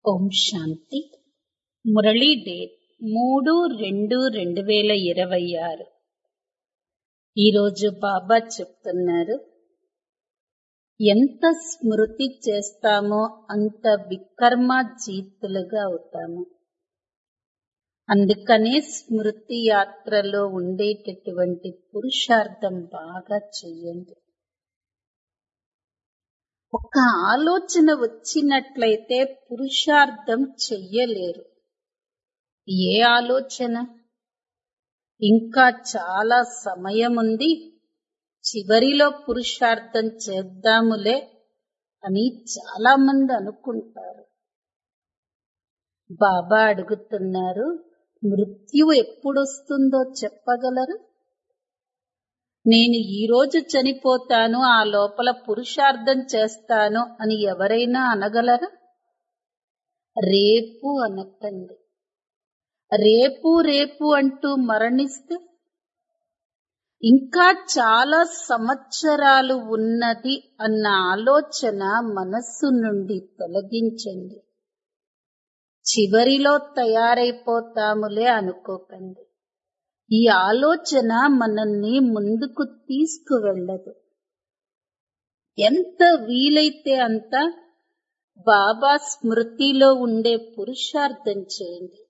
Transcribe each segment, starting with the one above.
ఓం శాంతి Murali date మూడు రెండు రెండు వేల ఇరవై ఆరు ఈరోజు బాబా చెప్తున్నారు ఎంత స్మృతి చేస్తామో అంత వికర్మ జీతులుగా అవుతాము అందుకనే స్మృతి యాత్రలో ఉండేటటువంటి పురుషార్థం బాగా చెయ్యండి ఒక ఆలోచన వచ్చినట్లయితే పురుషార్థం చెయ్యలేరు ఏ ఆలోచన ఇంకా చాలా సమయం ఉంది చివరిలో పురుషార్థం చేద్దాములే అని చాలా మంది అనుకుంటారు బాబా అడుగుతున్నారు మృత్యువు ఎప్పుడొస్తుందో చెప్పగలరు నేను ఈ రోజు చనిపోతాను ఆ లోపల పురుషార్థం చేస్తాను అని ఎవరైనా అనగలరా రేపు అనకండి రేపు రేపు అంటూ మరణిస్తే ఇంకా చాలా సంవత్సరాలు ఉన్నది అన్న ఆలోచన మనస్సు నుండి తొలగించండి చివరిలో తయారైపోతాములే అనుకోకండి ఈ ఆలోచన మనల్ని ముందుకు తీసుకువెళ్ళదు ఎంత వీలైతే అంత బాబా స్మృతిలో ఉండే పురుషార్థం చేయండి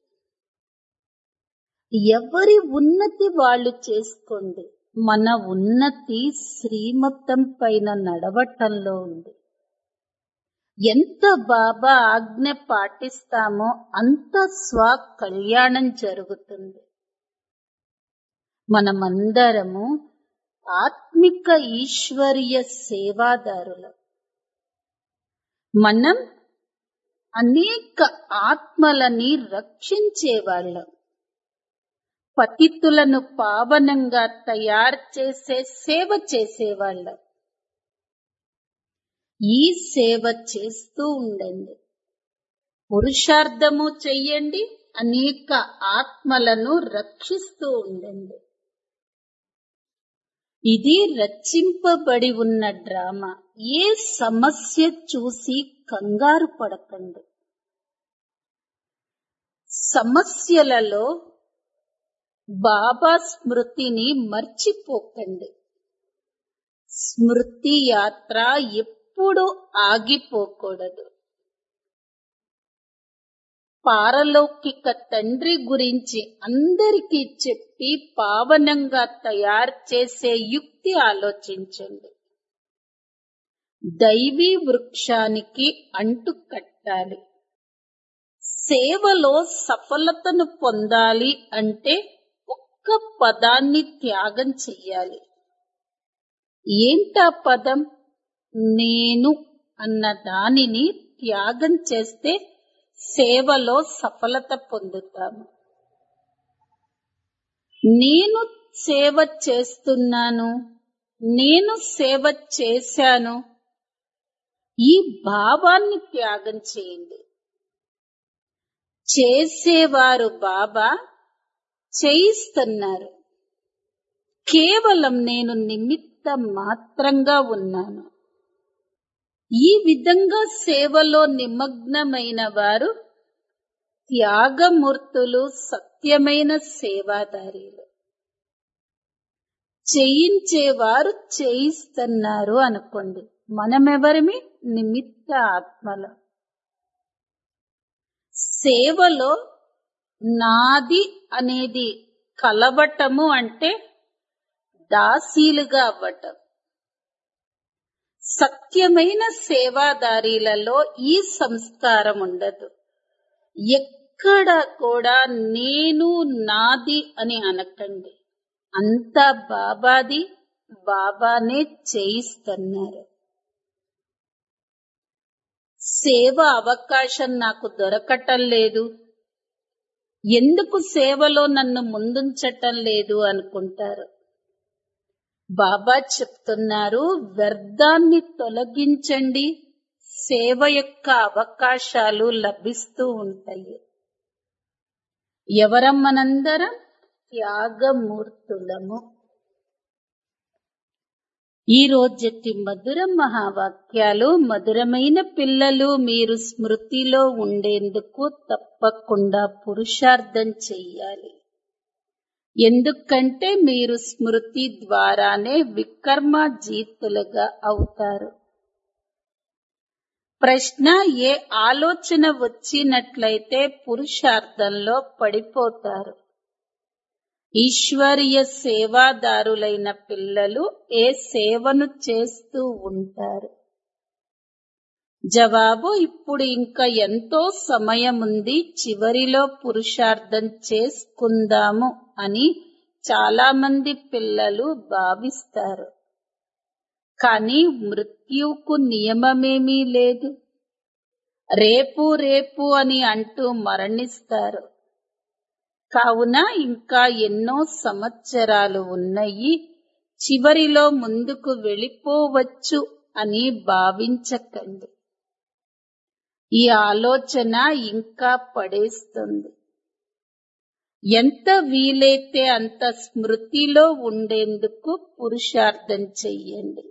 ఎవరి ఉన్నతి వాళ్ళు చేసుకోండి మన ఉన్నతి శ్రీమతం పైన నడవటంలో ఉంది ఎంత బాబా ఆజ్ఞ పాటిస్తామో అంత స్వ కళ్యాణం జరుగుతుంది మనమందరము ఆత్మిక ఈశ్వరీయ సేవాదారులం మనం అనేక ఆత్మలని రక్షించేవాళ్ళం పతితులను పావనంగా తయారు చేసే సేవ చేసేవాళ్ళం ఈ సేవ చేస్తూ ఉండండి పురుషార్థము చెయ్యండి అనేక ఆత్మలను రక్షిస్తూ ఉండండి ఇది రచింపబడి ఉన్న డ్రామా ఏ సమస్య చూసి కంగారు పడకండి సమస్యలలో బాబా స్మృతిని మర్చిపోకండి స్మృతి యాత్ర ఎప్పుడు ఆగిపోకూడదు పారలౌకిక తండ్రి గురించి అందరికీ చెప్పి పావనంగా తయారు చేసే యుక్తి ఆలోచించండి దైవీ వృక్షానికి అంటు కట్టాలి సేవలో సఫలతను పొందాలి అంటే ఒక్క పదాన్ని త్యాగం చెయ్యాలి ఏంటా పదం నేను అన్న దానిని త్యాగం చేస్తే సేవలో సఫలత పొందుతాము నేను సేవ చేస్తున్నాను నేను సేవ చేశాను ఈ భావాన్ని త్యాగం చేయండి చేసేవారు బాబా చేయిస్తున్నారు కేవలం నేను నిమిత్తం మాత్రంగా ఉన్నాను ఈ విధంగా సేవలో నిమగ్నమైన వారు త్యాగమూర్తులు సత్యమైన సేవాదారీలు చేయించేవారు చేయిస్తున్నారు అనుకోండి మనమెవరిమి నిమిత్త ఆత్మల సేవలో నాది అనేది కలవటము అంటే దాసీలుగా అవ్వటం సత్యమైన సేవాదారీలలో ఈ సంస్కారం ఉండదు ఎక్కడ కూడా నేను నాది అని అనకండి అంతా బాబాది బాబానే చేయిస్తున్నారు సేవ అవకాశం నాకు దొరకటం లేదు ఎందుకు సేవలో నన్ను ముందుంచటం లేదు అనుకుంటారు బాబా చెప్తున్నారు వ్యర్థాన్ని తొలగించండి సేవ యొక్క అవకాశాలు లభిస్తూ ఉంటాయి ఎవరం మనందరం త్యాగమూర్తులము ఈ రోజటి మధుర మహావాక్యాలు మధురమైన పిల్లలు మీరు స్మృతిలో ఉండేందుకు తప్పకుండా పురుషార్థం చెయ్యాలి ఎందుకంటే మీరు స్మృతి ద్వారానే వికర్మ జీతులుగా అవుతారు ప్రశ్న ఏ ఆలోచన వచ్చినట్లయితే పురుషార్థంలో పడిపోతారు ఈశ్వరీయ సేవాదారులైన పిల్లలు ఏ సేవను చేస్తూ ఉంటారు జవాబు ఇప్పుడు ఇంకా ఎంతో సమయం ఉంది చివరిలో పురుషార్థం చేసుకుందాము అని చాలా మంది పిల్లలు భావిస్తారు కానీ మృత్యువుకు నియమమేమీ లేదు రేపు రేపు అని అంటూ మరణిస్తారు కావున ఇంకా ఎన్నో సంవత్సరాలు ఉన్నాయి చివరిలో ముందుకు వెళ్ళిపోవచ్చు అని భావించకండి ఈ ఆలోచన ఇంకా పడేస్తుంది ఎంత వీలైతే అంత స్మృతిలో ఉండేందుకు పురుషార్థం చెయ్యండి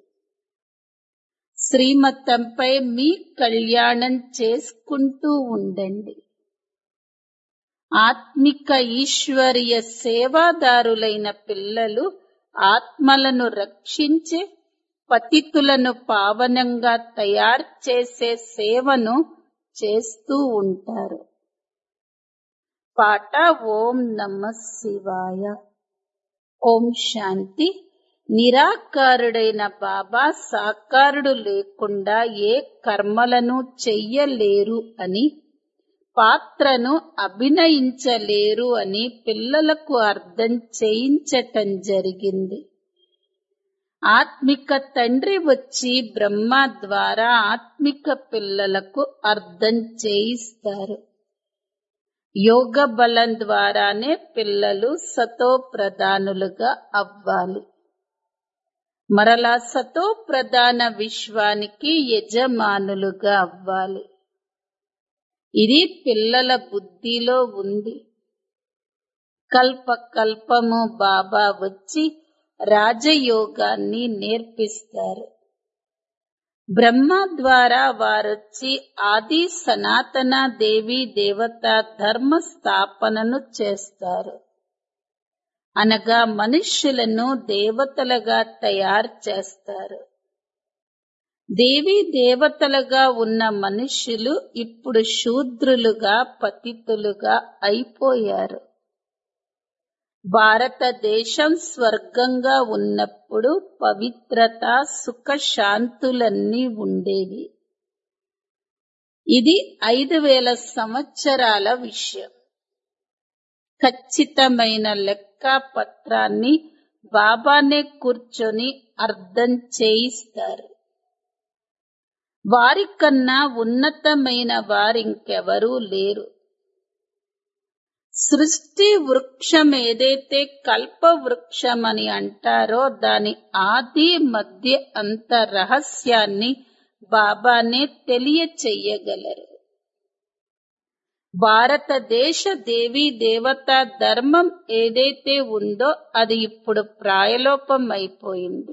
శ్రీమతంపై మీ కళ్యాణం చేసుకుంటూ ఉండండి ఆత్మిక ఈశ్వరీయ సేవాదారులైన పిల్లలు ఆత్మలను రక్షించే పతితులను పావనంగా తయారు చేసే సేవను చేస్తూ ఉంటారు పాట ఓం నమ శివాయ ఓం శాంతి నిరాకారుడైన బాబా సాకారుడు లేకుండా ఏ కర్మలను చెయ్యలేరు అని పాత్రను అభినయించలేరు అని పిల్లలకు అర్థం చేయించటం జరిగింది ఆత్మిక తండ్రి వచ్చి బ్రహ్మ ద్వారా ఆత్మిక పిల్లలకు అర్థం చేయిస్తారు యోగ బలం ద్వారానే పిల్లలు సతో ప్రధానులుగా అవ్వాలి మరలా సతో ప్రధాన విశ్వానికి యజమానులుగా అవ్వాలి ఇది పిల్లల బుద్ధిలో ఉంది కల్ప కల్పము బాబా వచ్చి రాజయోగాన్ని నేర్పిస్తారు బ్రహ్మ ద్వారా వారొచ్చి ఆది సనాతన దేవి దేవత ధర్మ స్థాపనను చేస్తారు అనగా మనుష్యులను దేవతలుగా తయారు చేస్తారు దేవి దేవతలుగా ఉన్న మనుష్యులు ఇప్పుడు శూద్రులుగా పతితులుగా అయిపోయారు భారతదేశం స్వర్గంగా ఉన్నప్పుడు పవిత్రత సుఖ శాంతులన్నీ ఉండేవి ఇది ఐదు వేల సంవత్సరాల విషయం ఖచ్చితమైన లెక్క పత్రాన్ని బాబానే కూర్చొని అర్థం చేయిస్తారు వారికన్నా ఉన్నతమైన వారింకెవరూ లేరు సృష్టి వృక్షం ఏదైతే కల్ప వృక్షం అని అంటారో దాని ఆది మధ్య అంత రహస్యాన్ని బాబానే తెలియచెయ్యగలరు భారతదేశ దేవీ దేవతా ధర్మం ఏదైతే ఉందో అది ఇప్పుడు ప్రాయలోపం అయిపోయింది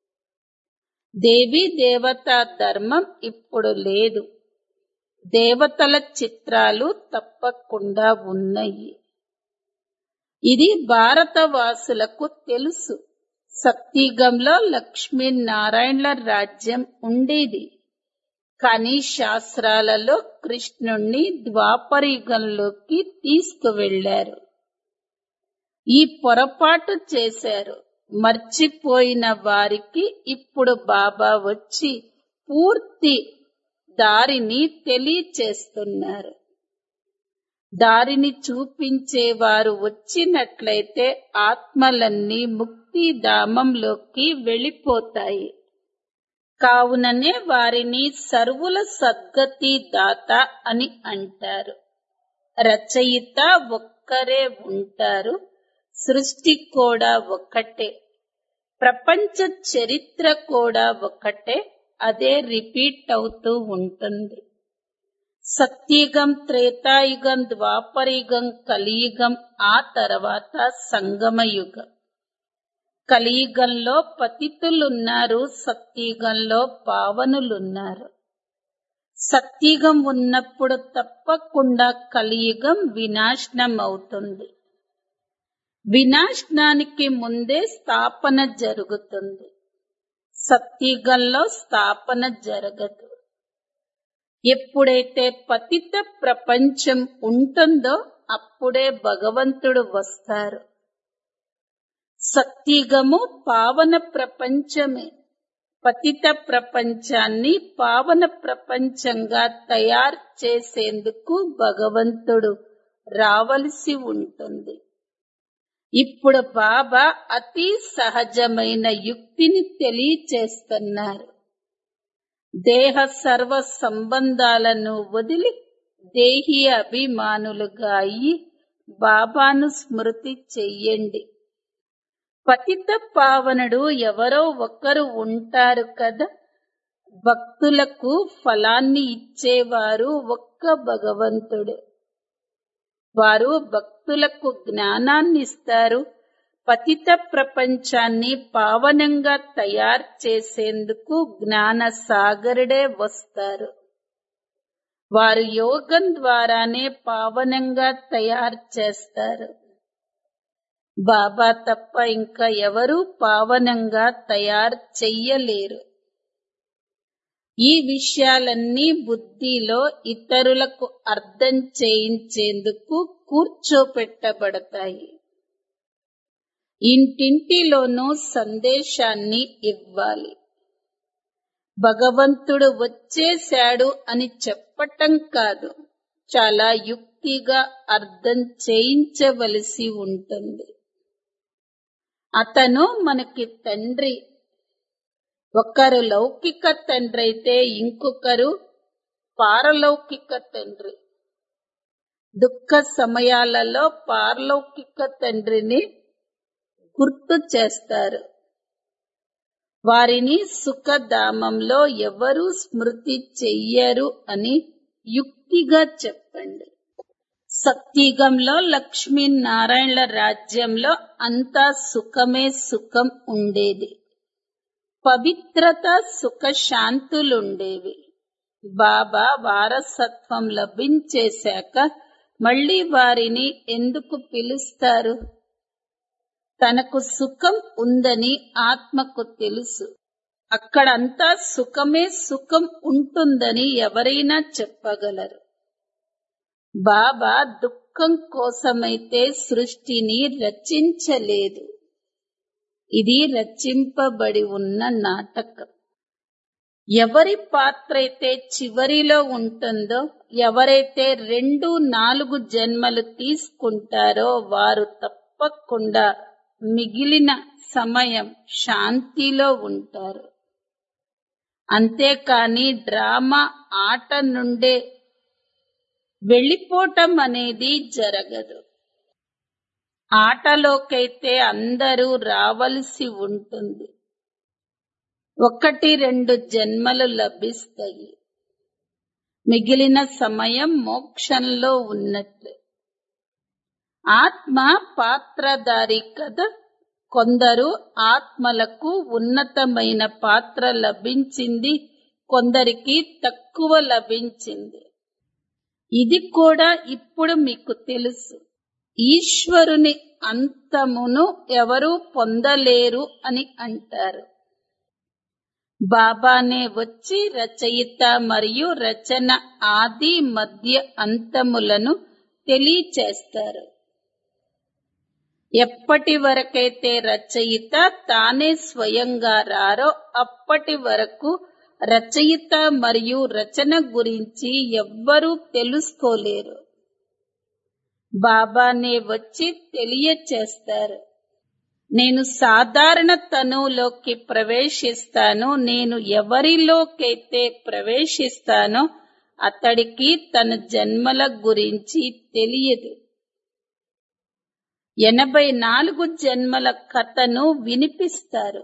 దేవీ దేవతా ధర్మం ఇప్పుడు లేదు దేవతల చిత్రాలు తప్పకుండా ఉన్నాయి ఇది భారతవాసులకు తెలుసు సత్యుగంలో లక్ష్మీనారాయణల రాజ్యం ఉండేది కానీ శాస్త్రాలలో కృష్ణుణ్ణి ద్వాపరయుగంలోకి తీసుకువెళ్లారు ఈ పొరపాటు చేశారు మర్చిపోయిన వారికి ఇప్పుడు బాబా వచ్చి పూర్తి దారిని తెలియచేస్తున్నారు దారిని చూపించేవారు వచ్చినట్లయితే ఆత్మలన్నీ ముక్తిధామంలోకి వెళ్ళిపోతాయి కావుననే వారిని సర్వుల సద్గతి దాత అని అంటారు రచయిత ఒక్కరే ఉంటారు సృష్టి కూడా ఒక్కటే ప్రపంచ చరిత్ర కూడా ఒక్కటే అదే రిపీట్ అవుతూ ఉంటుంది సత్యుగం త్రేతాయుగం ద్వాపరయుగం కలియుగం ఆ తర్వాత సంగమయుగం కలియుగంలో పతితులున్నారు సత్యుగంలో పావనులున్నారు సత్యుగం ఉన్నప్పుడు తప్పకుండా కలియుగం వినాశనం అవుతుంది వినాశనానికి ముందే స్థాపన జరుగుతుంది సత్యుగంలో స్థాపన జరగదు ఎప్పుడైతే పతిత ప్రపంచం ఉంటుందో అప్పుడే భగవంతుడు వస్తారు సత్యుగము పావన ప్రపంచమే పతిత ప్రపంచాన్ని పావన ప్రపంచంగా తయారు చేసేందుకు భగవంతుడు రావలసి ఉంటుంది ఇప్పుడు బాబా అతి సహజమైన యుక్తిని తెలియచేస్తున్నారు దేహ సర్వ సంబంధాలను వదిలి దేహి అభిమానులుగా అయ్యి బాబాను స్మృతి చెయ్యండి పతిత పావనుడు ఎవరో ఒకరు ఉంటారు కదా భక్తులకు ఫలాన్ని ఇచ్చేవారు ఒక్క భగవంతుడే వారు భక్తులకు జ్ఞానాన్ని ఇస్తారు పతిత ప్రపంచాన్ని పావనంగా తయారు చేసేందుకు జ్ఞాన సాగరుడే వస్తారు వారు యోగం ద్వారానే పావనంగా తయారు చేస్తారు బాబా తప్ప ఇంకా ఎవరూ పావనంగా తయారు చెయ్యలేరు ఈ విషయాలన్నీ బుద్ధిలో ఇతరులకు అర్థం చేయించేందుకు కూర్చోపెట్టబడతాయి ఇంటింటిలోనూ సందేశాన్ని ఇవ్వాలి భగవంతుడు వచ్చేశాడు అని చెప్పటం కాదు చాలా యుక్తిగా అర్థం చేయించవలసి ఉంటుంది అతను మనకి తండ్రి ఒకరు లౌకిక తండ్రి అయితే ఇంకొకరు పారలౌకిక తండ్రి దుఃఖ సమయాలలో పారలౌకిక తండ్రిని గుర్తు చేస్తారు వారిని సుఖధామంలో ఎవరు స్మృతి చెయ్యరు అని యుక్తిగా చెప్పండి సత్యుగంలో లక్ష్మీనారాయణల రాజ్యంలో అంతా సుఖమే సుఖం ఉండేది పవిత్రత సుఖ శాంతులుండేవి బాబా వారసత్వం లభించేశాక మళ్ళీ వారిని ఎందుకు పిలుస్తారు తనకు సుఖం ఉందని ఆత్మకు తెలుసు అక్కడంతా సుఖమే సుఖం ఉంటుందని ఎవరైనా చెప్పగలరు బాబా దుఃఖం కోసమైతే సృష్టిని రచించలేదు ఇది రచింపబడి ఉన్న నాటకం ఎవరి పాత్ర అయితే చివరిలో ఉంటుందో ఎవరైతే రెండు నాలుగు జన్మలు తీసుకుంటారో వారు తప్పకుండా మిగిలిన సమయం శాంతిలో ఉంటారు అంతేకాని డ్రామా ఆట నుండే వెళ్ళిపోవటం అనేది జరగదు ఆటలోకైతే అందరూ రావలసి ఉంటుంది ఒకటి రెండు జన్మలు లభిస్తాయి మిగిలిన సమయం మోక్షంలో ఉన్నట్లు ఆత్మ పాత్రధారి కదా కొందరు ఆత్మలకు ఉన్నతమైన పాత్ర లభించింది కొందరికి తక్కువ లభించింది ఇది కూడా ఇప్పుడు మీకు తెలుసు ఈశ్వరుని అంతమును ఎవరూ పొందలేరు అని అంటారు బాబానే వచ్చి రచయిత మరియు రచన ఆది మధ్య అంతములను తెలియచేస్తారు ఎప్పటి వరకైతే రచయిత తానే స్వయంగా రారో అప్పటి వరకు రచయిత మరియు రచన గురించి ఎవ్వరూ తెలుసుకోలేరు బాబానే వచ్చి తెలియచేస్తారు నేను సాధారణ తనువులోకి ప్రవేశిస్తాను నేను ఎవరిలోకైతే ప్రవేశిస్తానో అతడికి తన జన్మల గురించి తెలియదు ఎనభై నాలుగు జన్మల కథను వినిపిస్తారు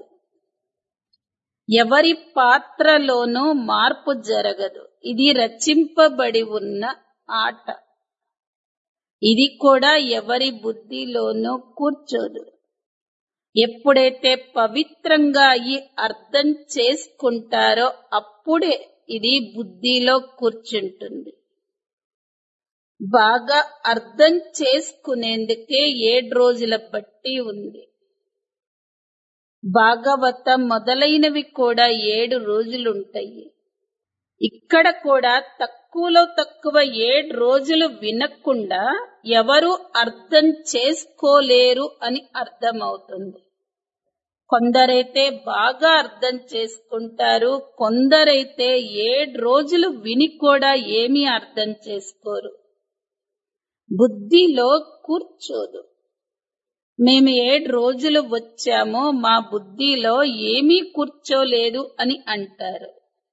ఎవరి పాత్రలోనూ మార్పు జరగదు ఇది రచింపబడి ఉన్న ఆట ఇది కూడా ఎవరి బుద్ధిలోనూ కూర్చోదు ఎప్పుడైతే పవిత్రంగా అయ్యి అర్థం చేసుకుంటారో అప్పుడే ఇది బుద్ధిలో కూర్చుంటుంది బాగా అర్థం చేసుకునేందుకే ఏడు రోజుల బట్టి ఉంది భాగవతం మొదలైనవి కూడా ఏడు రోజులుంటాయి ఇక్కడ కూడా తక్కువలో తక్కువ ఏడు రోజులు వినకుండా ఎవరు అర్థం చేసుకోలేరు అని అర్థమవుతుంది కొందరైతే బాగా అర్థం చేసుకుంటారు కొందరైతే ఏడు రోజులు విని కూడా ఏమీ అర్థం చేసుకోరు బుద్ధిలో కూర్చోదు మేము ఏడు రోజులు వచ్చామో మా బుద్ధిలో ఏమీ కూర్చోలేదు అని అంటారు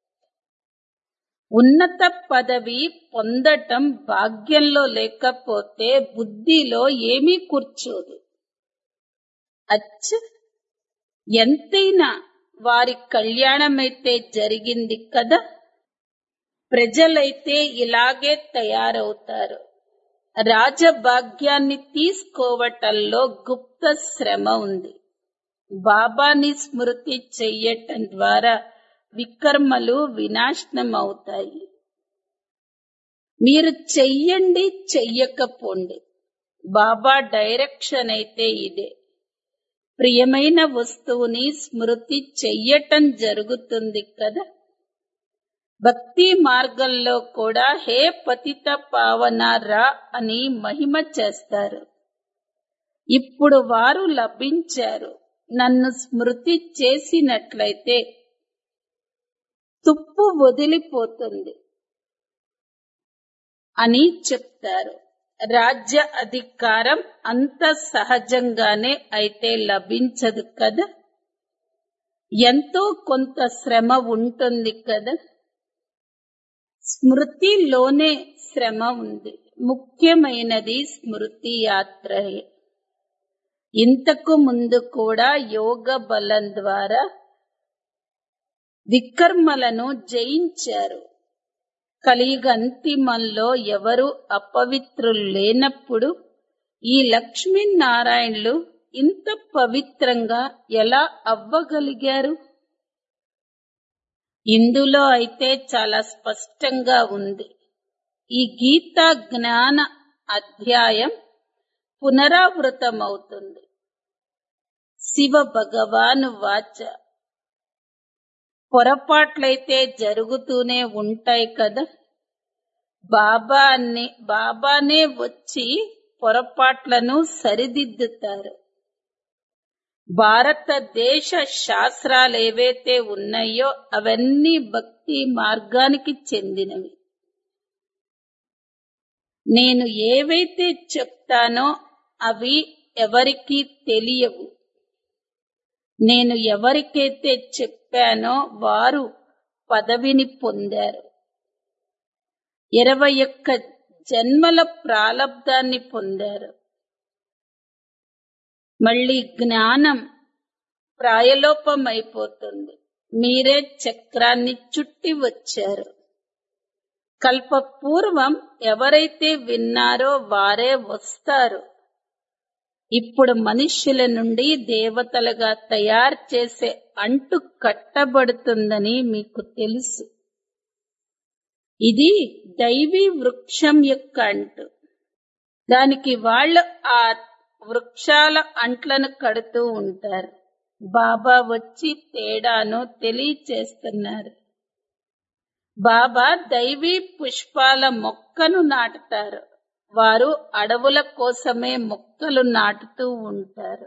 ఉన్నత పదవి పొందటం భాగ్యంలో లేకపోతే బుద్ధిలో ఏమీ కూర్చోదు అచ్చ ఎంతైనా వారి కళ్యాణమైతే జరిగింది కదా ప్రజలైతే ఇలాగే తయారవుతారు రాజభాగ్యాన్ని తీసుకోవటంలో గుప్త శ్రమ ఉంది బాబాని స్మృతి చెయ్యటం ద్వారా వికర్మలు వినాశనం అవుతాయి మీరు చెయ్యండి చెయ్యకపోండి బాబా డైరెక్షన్ అయితే ఇదే ప్రియమైన వస్తువుని స్మృతి చెయ్యటం జరుగుతుంది కదా భక్తి మార్గంలో కూడా హే పతిత పావన రా అని మహిమ చేస్తారు ఇప్పుడు వారు లభించారు నన్ను స్మృతి చేసినట్లయితే తుప్పు వదిలిపోతుంది అని చెప్తారు రాజ్య అధికారం అంత సహజంగానే అయితే లభించదు కదా ఎంతో కొంత శ్రమ ఉంటుంది కదా స్మృతిలోనే శ్రమ ఉంది ముఖ్యమైనది స్మృతి యాత్రయే ఇంతకు ముందు కూడా యోగ బలం ద్వారా వికర్మలను జయించారు కలియుగ అంతిమంలో ఎవరు అపవిత్రులు లేనప్పుడు ఈ లక్ష్మీనారాయణులు ఇంత పవిత్రంగా ఎలా అవ్వగలిగారు ఇందులో అయితే చాలా స్పష్టంగా ఉంది ఈ గీతా జ్ఞాన అధ్యాయం పునరావృతమవుతుంది శివ భగవాను వాచ పొరపాట్లయితే జరుగుతూనే ఉంటాయి కదా బాబా అన్ని బాబానే వచ్చి పొరపాట్లను సరిదిద్దుతారు భారతదేశ శాస్త్రాలు ఏవైతే ఉన్నాయో అవన్నీ భక్తి మార్గానికి చెందినవి నేను ఏవైతే చెప్తానో అవి ఎవరికీ తెలియవు నేను ఎవరికైతే చెప్పానో వారు పదవిని పొందారు ఇరవై ఒక్క జన్మల ప్రాలబ్ధాన్ని పొందారు మళ్ళీ జ్ఞానం ప్రాయలోపమైపోతుంది మీరే చక్రాన్ని చుట్టి వచ్చారు కల్పపూర్వం ఎవరైతే విన్నారో వారే వస్తారు ఇప్పుడు మనుష్యుల నుండి దేవతలుగా తయారు చేసే అంటు కట్టబడుతుందని మీకు తెలుసు ఇది దైవీ వృక్షం యొక్క అంటు దానికి వాళ్ళు ఆ వృక్షాల అంట్లను కడుతూ ఉంటారు బాబా వచ్చి తేడాను తెలియచేస్తున్నారు బాబా దైవీ పుష్పాల మొక్కను నాటుతారు వారు అడవుల కోసమే మొక్కలు నాటుతూ ఉంటారు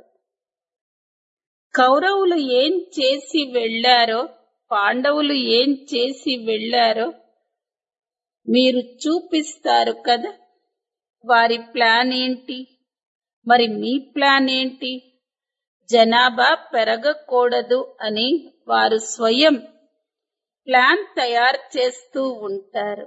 కౌరవులు ఏం చేసి వెళ్లారో పాండవులు ఏం చేసి వెళ్లారో మీరు చూపిస్తారు కదా వారి ప్లాన్ ఏంటి మరి మీ ప్లాన్ ఏంటి జనాభా పెరగకూడదు అని వారు స్వయం ప్లాన్ తయారు చేస్తూ ఉంటారు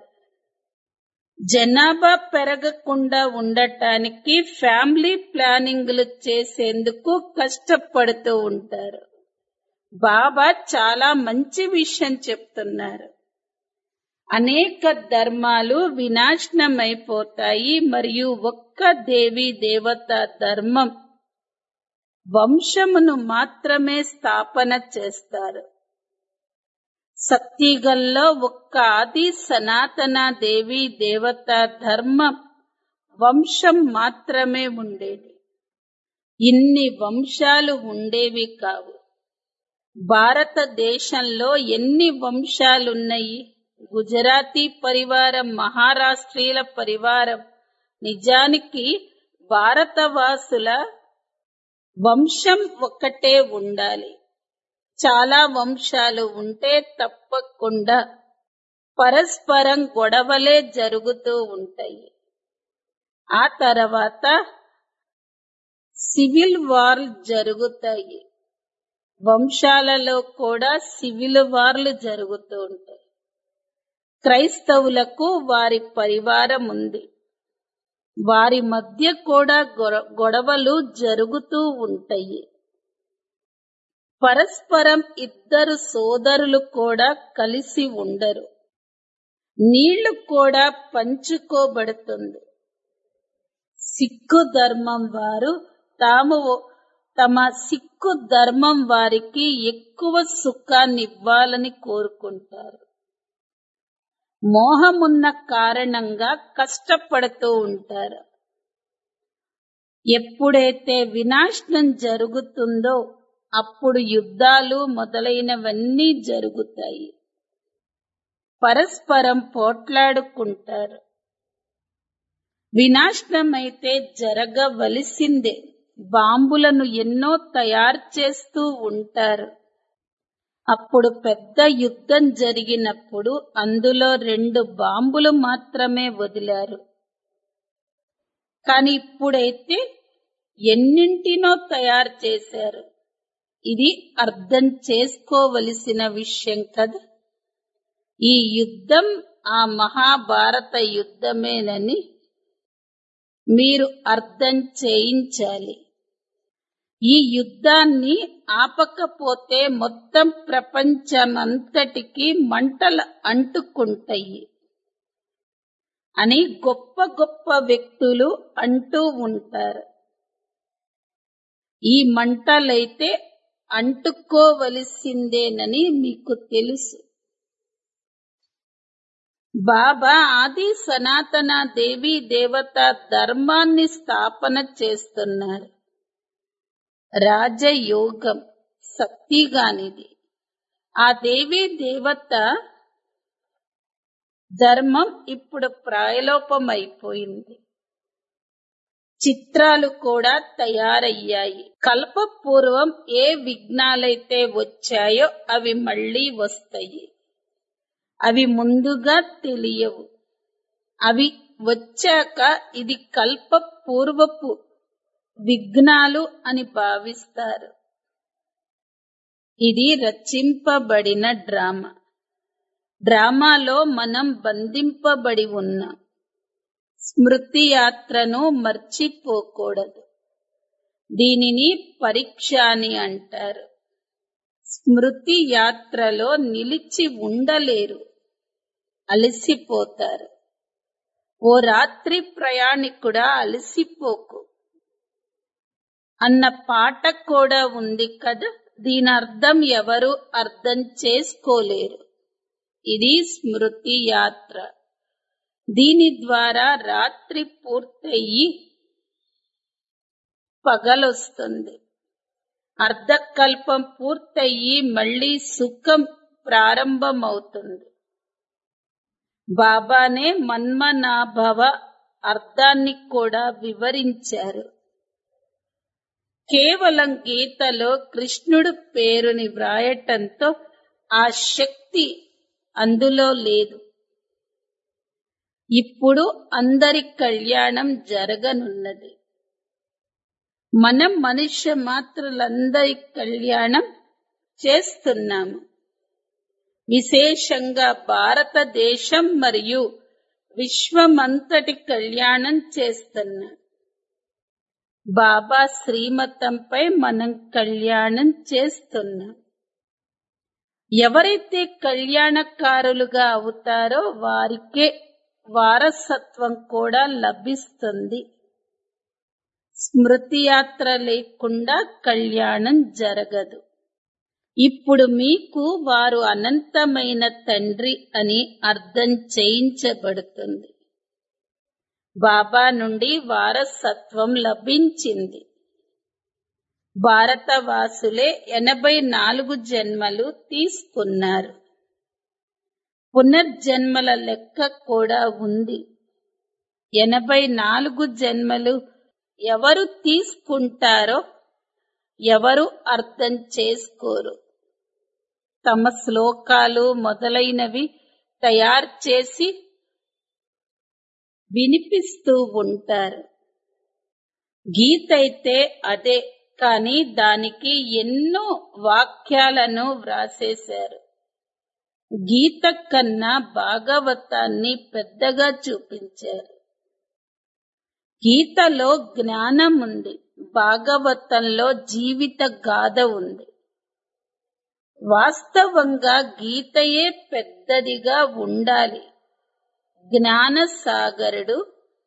జనాభా పెరగకుండా ఉండటానికి ఫ్యామిలీ ప్లానింగ్లు చేసేందుకు కష్టపడుతూ ఉంటారు బాబా చాలా మంచి విషయం చెప్తున్నారు అనేక ధర్మాలు వినాశనమైపోతాయి మరియు ఒక్క దేవి దేవత ధర్మం వంశమును మాత్రమే స్థాపన చేస్తారు సత్యగల్లో ఒక్క ఆది సనాతన దేవి దేవత ధర్మ వంశం మాత్రమే ఉండేది ఇన్ని వంశాలు ఉండేవి కావు భారతదేశంలో ఎన్ని వంశాలున్నాయి గుజరాతీ పరివారం మహారాష్ట్రీల పరివారం నిజానికి భారతవాసుల వంశం ఒక్కటే ఉండాలి చాలా వంశాలు ఉంటే తప్పకుండా పరస్పరం గొడవలే జరుగుతూ ఉంటాయి ఆ తర్వాత సివిల్ వార్లు జరుగుతాయి వంశాలలో కూడా సివిల్ వార్లు జరుగుతూ ఉంటాయి క్రైస్తవులకు వారి పరివారం ఉంది వారి మధ్య కూడా గొడవలు జరుగుతూ ఉంటాయి పరస్పరం ఇద్దరు సోదరులు కూడా కలిసి ఉండరు నీళ్లు కూడా పంచుకోబడుతుంది సిక్కు ధర్మం వారు తాము తమ సిక్కు ధర్మం వారికి ఎక్కువ సుఖాన్ని ఇవ్వాలని కోరుకుంటారు మోహమున్న కారణంగా కష్టపడుతూ ఉంటారు ఎప్పుడైతే వినాశనం జరుగుతుందో అప్పుడు యుద్ధాలు మొదలైనవన్నీ జరుగుతాయి పరస్పరం పోట్లాడుకుంటారు వినాశనమైతే జరగవలసిందే బాంబులను ఎన్నో తయారు చేస్తూ ఉంటారు అప్పుడు పెద్ద యుద్ధం జరిగినప్పుడు అందులో రెండు బాంబులు మాత్రమే వదిలారు కానీ ఇప్పుడైతే ఎన్నింటినో తయారు చేశారు ఇది అర్థం చేసుకోవలసిన విషయం కదా ఈ యుద్ధం ఆ మహాభారత యుద్ధమేనని మీరు అర్థం చేయించాలి ఈ యుద్ధాన్ని ఆపకపోతే మొత్తం ప్రపంచమంతటికి మంటలు అంటుకుంటాయి అని గొప్ప గొప్ప వ్యక్తులు అంటూ ఉంటారు ఈ మంటలైతే అంటుకోవలసిందేనని మీకు తెలుసు బాబా ఆది సనాతన దేవి దేవత ధర్మాన్ని స్థాపన చేస్తున్నారు రాజయోగం శక్తిగానిది ఆ దేవి దేవత ధర్మం ఇప్పుడు ప్రాయలోపమైపోయింది చిత్రాలు కూడా తయారయ్యాయి కల్పపూర్వం ఏ విఘ్నాలైతే వచ్చాయో అవి మళ్ళీ వస్తాయి అవి ముందుగా తెలియవు అవి వచ్చాక ఇది కల్ప పూర్వపు విఘ్నాలు అని భావిస్తారు ఇది రచింపబడిన డ్రామా డ్రామాలో మనం బంధింపబడి ఉన్నాం స్మృతి యాత్రను మర్చిపోకూడదు దీనిని పరీక్ష అని అంటారు స్మృతి యాత్రలో నిలిచి ఉండలేరు అలసిపోతారు ఓ రాత్రి ప్రయాణికుడా అలసిపోకు అన్న పాట కూడా ఉంది కదా దీని అర్థం ఎవరు అర్థం చేసుకోలేరు ఇది స్మృతి యాత్ర దీని ద్వారా రాత్రి పూర్తయి పగలొస్తుంది అర్ధకల్పం పూర్తయి మళ్ళీ సుఖం ప్రారంభమవుతుంది బాబానే మన్మనాభవ అర్థాన్ని కూడా వివరించారు కేవలం గీతలో కృష్ణుడు పేరుని వ్రాయటంతో ఆ శక్తి అందులో లేదు ఇప్పుడు అందరి కళ్యాణం జరగనున్నది మనం మనుష్య మాత్రులందరి కళ్యాణం చేస్తున్నాము విశేషంగా భారతదేశం మరియు విశ్వమంతటి కళ్యాణం చేస్తున్నాం బాబా శ్రీమతంపై మనం కళ్యాణం చేస్తున్నాం ఎవరైతే కళ్యాణకారులుగా అవుతారో వారికే వారసత్వం కూడా లభిస్తుంది స్మృతి యాత్ర లేకుండా కళ్యాణం జరగదు ఇప్పుడు మీకు వారు అనంతమైన తండ్రి అని అర్థం చేయించబడుతుంది బాబా నుండి వారసత్వం లభించింది భారతవాసులే ఎనభై నాలుగు జన్మలు తీసుకున్నారు పునర్జన్మల లెక్క కూడా ఉంది ఎనభై నాలుగు జన్మలు ఎవరు తీసుకుంటారో ఎవరు అర్థం చేసుకోరు తమ శ్లోకాలు మొదలైనవి తయారు చేసి వినిపిస్తూ ఉంటారు గీత అయితే అదే కానీ దానికి ఎన్నో వాక్యాలను వ్రాసేశారు గీత కన్నా భాగవతాన్ని పెద్దగా చూపించారు గీతలో జ్ఞానం ఉంది భాగవతంలో జీవిత గాథ ఉంది వాస్తవంగా గీతయే పెద్దదిగా ఉండాలి జ్ఞాన సాగరుడు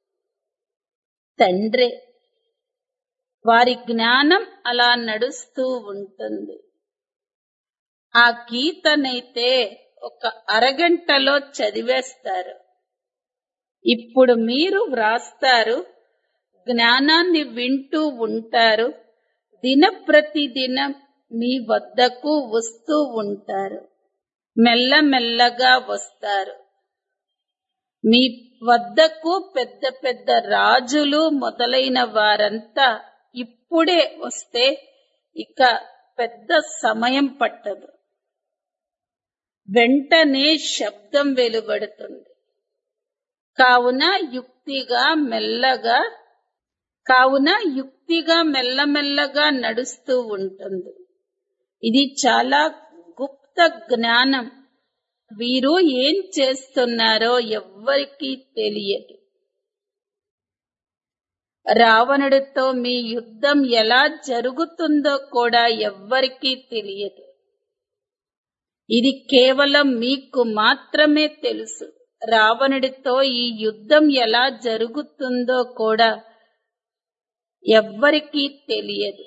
తండ్రే వారి జ్ఞానం అలా నడుస్తూ ఉంటుంది ఆ గీతనైతే ఒక అరగంటలో చదివేస్తారు ఇప్పుడు మీరు వ్రాస్తారు జ్ఞానాన్ని వింటూ ఉంటారు దిన ప్రతిదినం మీ వద్దకు వస్తూ ఉంటారు మెల్లమెల్లగా వస్తారు మీ వద్దకు పెద్ద పెద్ద రాజులు మొదలైన వారంతా ఇప్పుడే వస్తే ఇక పెద్ద సమయం పట్టదు వెంటనే శబ్దం వెలువడుతుంది కావున యుక్తిగా మెల్లగా కావున యుక్తిగా మెల్లమెల్లగా నడుస్తూ ఉంటుంది ఇది చాలా గుప్త జ్ఞానం వీరు ఏం చేస్తున్నారో ఎవ్వరికీ తెలియదు రావణుడితో మీ యుద్ధం ఎలా జరుగుతుందో కూడా ఎవ్వరికీ తెలియదు ఇది కేవలం మీకు మాత్రమే తెలుసు రావణుడితో ఈ యుద్ధం ఎలా జరుగుతుందో కూడా ఎవ్వరికీ తెలియదు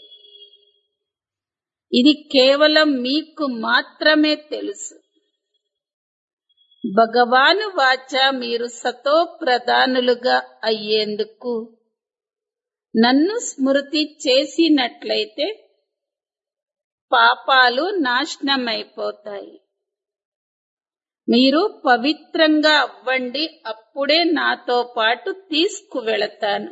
ఇది కేవలం మీకు మాత్రమే తెలుసు భగవాను వాచ మీరు సతో ప్రధానులుగా అయ్యేందుకు నన్ను స్మృతి చేసినట్లయితే పాపాలు నాశనమైపోతాయి మీరు పవిత్రంగా అవ్వండి అప్పుడే నాతో పాటు తీసుకువెళతాను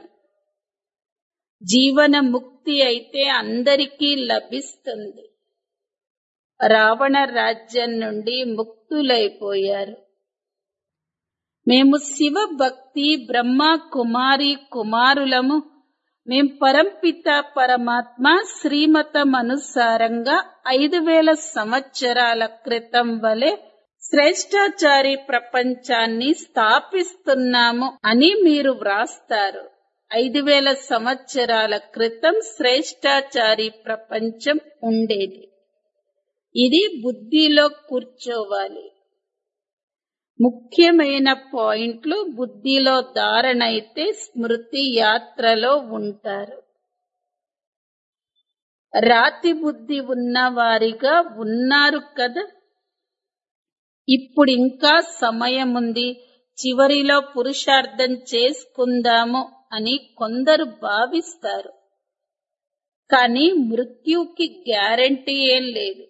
జీవన ముక్తి అయితే అందరికీ లభిస్తుంది రావణ రాజ్యం నుండి ముక్తులైపోయారు మేము శివ భక్తి బ్రహ్మ కుమారి కుమారులము మేం పరంపిత పరమాత్మ శ్రీమతం అనుసారంగా ఐదు వేల సంవత్సరాల క్రితం వలె శ్రేష్టాచారి ప్రపంచాన్ని స్థాపిస్తున్నాము అని మీరు వ్రాస్తారు ఐదు వేల సంవత్సరాల క్రితం శ్రేష్టాచారి ప్రపంచం ఉండేది ఇది బుద్ధిలో కూర్చోవాలి ముఖ్యమైన పాయింట్లు బుద్ధిలో ధారణైతే స్మృతి యాత్రలో ఉంటారు రాతి బుద్ధి ఉన్నవారిగా ఉన్నారు కదా ఇప్పుడు ఇంకా సమయం ఉంది చివరిలో పురుషార్థం చేసుకుందాము అని కొందరు భావిస్తారు కానీ మృత్యుకి గ్యారంటీ ఏం లేదు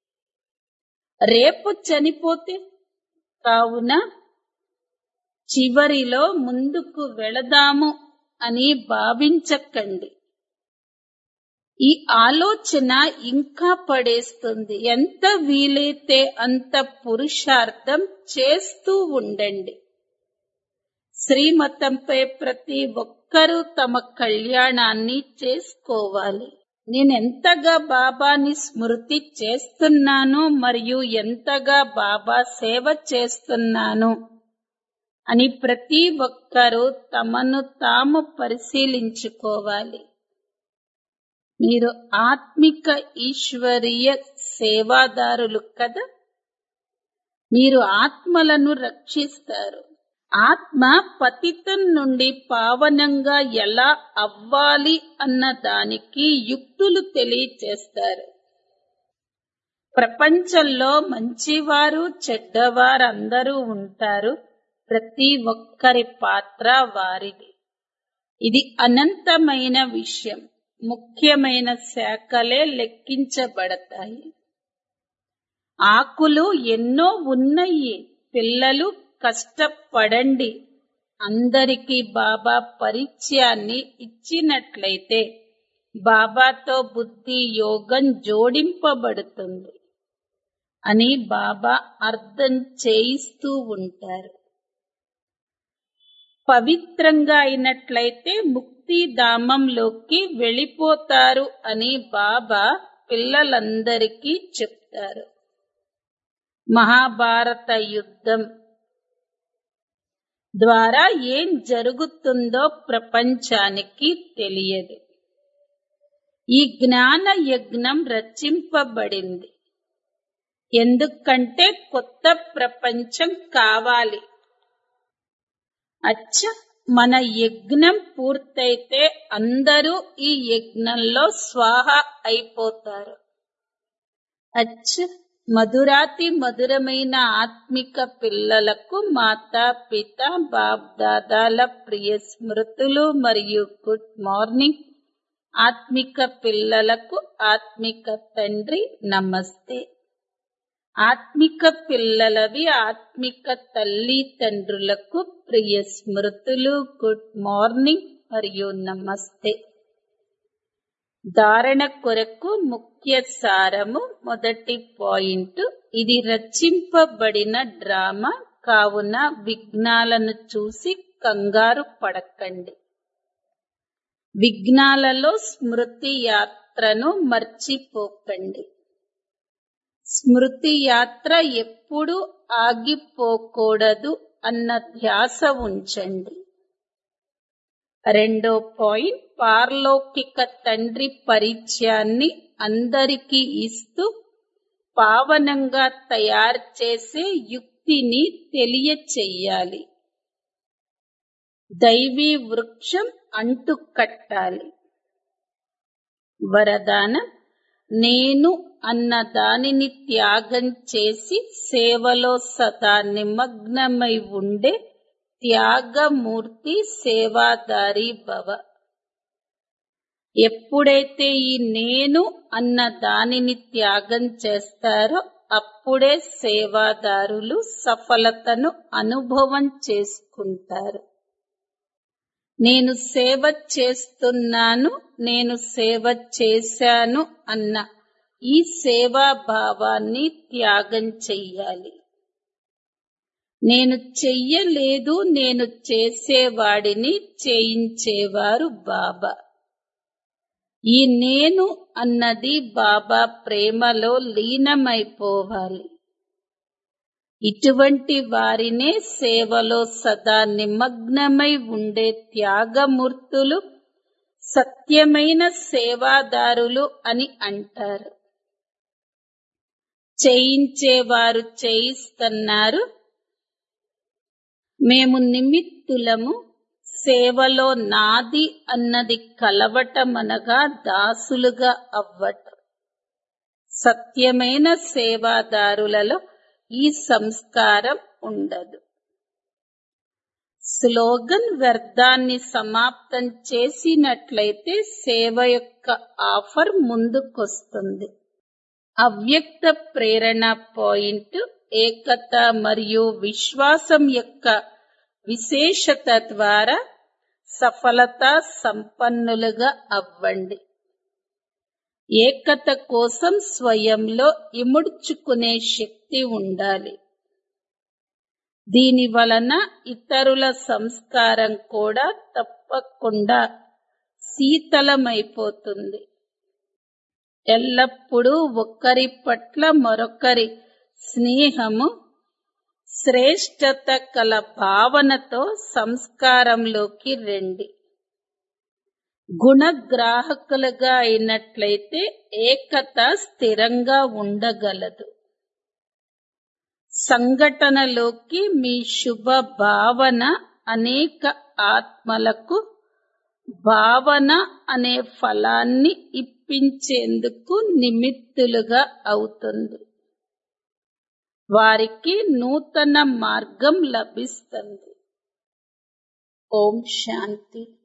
రేపు చనిపోతే కావున చివరిలో ముందుకు వెళదాము అని భావించకండి ఈ ఆలోచన ఇంకా పడేస్తుంది ఎంత వీలైతే అంత పురుషార్థం చేస్తూ ఉండండి శ్రీమతంపై ప్రతి ఒక్కరూ తమ కళ్యాణాన్ని చేసుకోవాలి నేను ఎంతగా బాబాని స్మృతి చేస్తున్నాను మరియు ఎంతగా బాబా సేవ చేస్తున్నాను అని ప్రతి ఒక్కరూ తమను తాము పరిశీలించుకోవాలి మీరు ఆత్మిక ఈశ్వరీయ సేవాదారులు కదా మీరు ఆత్మలను రక్షిస్తారు ఆత్మ పతితం నుండి పావనంగా ఎలా అవ్వాలి అన్న దానికి యుక్తులు తెలియచేస్తారు ప్రపంచంలో మంచివారు చెడ్డవారు అందరూ ఉంటారు ప్రతి ఒక్కరి పాత్ర వారిది ఇది అనంతమైన విషయం ముఖ్యమైన శాఖలే లెక్కించబడతాయి ఆకులు ఎన్నో ఉన్నాయి పిల్లలు కష్టపడండి అందరికీ బాబా పరిచయాన్ని ఇచ్చినట్లయితే బాబాతో బుద్ధి యోగం జోడింపబడుతుంది అని బాబా అర్థం చేయిస్తూ ఉంటారు పవిత్రంగా అయినట్లయితే ముక్తిధామంలోకి వెళ్ళిపోతారు అని బాబా పిల్లలందరికీ చెప్తారు మహాభారత యుద్ధం ద్వారా ఏం జరుగుతుందో ప్రపంచానికి తెలియదు ఈ జ్ఞాన యజ్ఞం రచింపబడింది ఎందుకంటే కొత్త ప్రపంచం కావాలి అచ్చ మన యజ్ఞం పూర్తయితే అందరూ ఈ యజ్ఞంలో స్వాహ అయిపోతారు అచ్చ మధురాతి మధురమైన ఆత్మిక పిల్లలకు మాతా పిత బాప్ దాదాల ప్రియ స్మృతులు మరియు గుడ్ మార్నింగ్ ఆత్మిక పిల్లలకు ఆత్మిక తండ్రి నమస్తే ఆత్మిక పిల్లలవి ఆత్మిక తల్లి తండ్రులకు ప్రియ స్మృతులు గుడ్ మార్నింగ్ మరియు నమస్తే ధారణ కొరకు ముఖ్య సారము మొదటి పాయింట్ ఇది రచింపబడిన డ్రామా కావున విఘ్నాలను చూసి కంగారు పడకండి విఘ్నాలలో స్మృతి యాత్రను మర్చిపోకండి స్మృతి యాత్ర ఎప్పుడు ఆగిపోకూడదు అన్న ధ్యాస ఉంచండి రెండో పాయింట్ పార్లౌకిక తండ్రి పరిచయాన్ని అందరికీ ఇస్తూ పావనంగా తయారు చేసే యుక్తిని తెలియచెయ్యాలి దైవీ వృక్షం అంటు కట్టాలి వరదానం నేను అన్న దానిని త్యాగం చేసి సేవలో సదా నిమగ్నమై ఉండే త్యాగమూర్తి సేవాదారి భవ ఎప్పుడైతే ఈ నేను అన్న దానిని త్యాగం చేస్తారో అప్పుడే సేవాదారులు సఫలతను అనుభవం చేసుకుంటారు నేను సేవ చేస్తున్నాను నేను సేవ చేశాను అన్న ఈ సేవా భావాన్ని త్యాగం చెయ్యాలి నేను చెయ్యలేదు నేను చేసేవాడిని చేయించేవారు బాబా ఈ నేను అన్నది బాబా ప్రేమలో లీనమైపోవాలి ఇటువంటి వారినే సేవలో సదా నిమగ్నమై ఉండే త్యాగమూర్తులు సత్యమైన సేవాదారులు అని అంటారు చేయించేవారు చేయిస్తున్నారు మేము నిమిత్తులము సేవలో నాది అన్నది కలవటమనగా దాసులుగా అవ్వటం సత్యమైన సేవాదారులలో ఈ సంస్కారం ఉండదు స్లోగన్ వ్యర్థాన్ని సమాప్తం చేసినట్లయితే సేవ యొక్క ఆఫర్ ముందుకొస్తుంది అవ్యక్త ప్రేరణ పాయింట్ ఏకత మరియు విశ్వాసం యొక్క విశేషత ద్వారా సఫలత సంపన్నులుగా అవ్వండి ఏకత కోసం స్వయంలో ఇముడ్చుకునే శక్తి ఉండాలి దీని వలన ఇతరుల సంస్కారం కూడా తప్పకుండా శీతలమైపోతుంది ఎల్లప్పుడూ ఒకరి పట్ల మరొకరి స్నేహము శ్రేష్టత కల భావనతో సంస్కారంలోకి రండి గుణగ్రాహకులుగా అయినట్లయితే ఏకత స్థిరంగా ఉండగలదు సంఘటనలోకి మీ శుభ భావన అనేక ఆత్మలకు భావన అనే ఫలాన్ని ఇప్పించేందుకు నిమిత్తులుగా అవుతుంది వారికి నూతన మార్గం లభిస్తుంది ఓం శాంతి